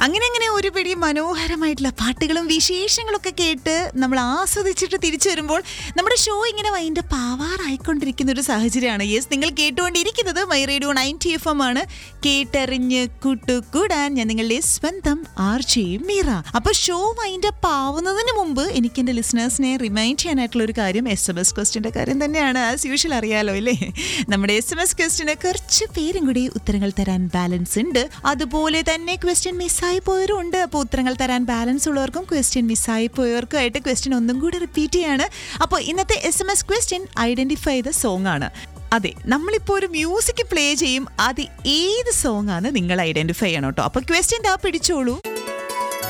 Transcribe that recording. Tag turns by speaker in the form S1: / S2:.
S1: അങ്ങനെ അങ്ങനെ ഒരു പിടി മനോഹരമായിട്ടുള്ള പാട്ടുകളും വിശേഷങ്ങളൊക്കെ കേട്ട് നമ്മൾ ആസ്വദിച്ചിട്ട് തിരിച്ചു വരുമ്പോൾ നമ്മുടെ ഷോ ഇങ്ങനെ വൈൻ്റെ പാവാറായിക്കൊണ്ടിരിക്കുന്ന ഒരു സാഹചര്യമാണ് യെസ് നിങ്ങൾ കേട്ടുകൊണ്ടിരിക്കുന്നത് my radio ninety F M ആണ് കേട്ടറിഞ്ഞ് കൂട്ടുകൂടാൻ ഞാൻ നിങ്ങളുടെ സ്വന്തം ആർ ജെ മീറ അപ്പൊ ഷോ വൈൻഡ് അപ്പ് ആവുന്നതിന് മുമ്പ് എനിക്ക് എന്റെ ലിസണേഴ്സിനെ റിമൈൻഡ് ചെയ്യാനായിട്ടുള്ള ഒരു കാര്യം എസ് എം എസ് ക്വസ്റ്റിന്റെ കാര്യം തന്നെയാണ് ആസ് യൂഷ്വൽ അറിയാലോ അല്ലേ നമ്മുടെ എസ് എം എസ് ക്വസ്റ്റിന് കുറച്ച് പേരും കൂടി ഉത്തരങ്ങൾ തരാൻ ബാലൻസ് ഉണ്ട് അതുപോലെ തന്നെ ക്വസ്റ്റ്യൻ മിസ്സായി പോയവരും ഉണ്ട് അപ്പോൾ ഉത്തരങ്ങൾ തരാൻ ബാലൻസ് ഉള്ളവർക്കും ക്വസ്റ്റ്യൻ മിസ്സായി പോയവർക്കും ആയിട്ട് ക്വസ്റ്റ്യൻ ഒന്നും കൂടി റിപ്പീറ്റ് ചെയ്യാണ് അപ്പോൾ ഇന്നത്തെ S M S question identify the song ആണ് അതെ നമ്മളിപ്പോൾ ഒരു മ്യൂസിക് പ്ലേ ചെയ്യും അത് ഏത് സോങ് ആണ് നിങ്ങൾ ഐഡന്റിഫൈ ചെയ്യണം കേട്ടോ അപ്പോൾ ക്വസ്റ്റ്യൻ ദാ പിടിച്ചോളൂ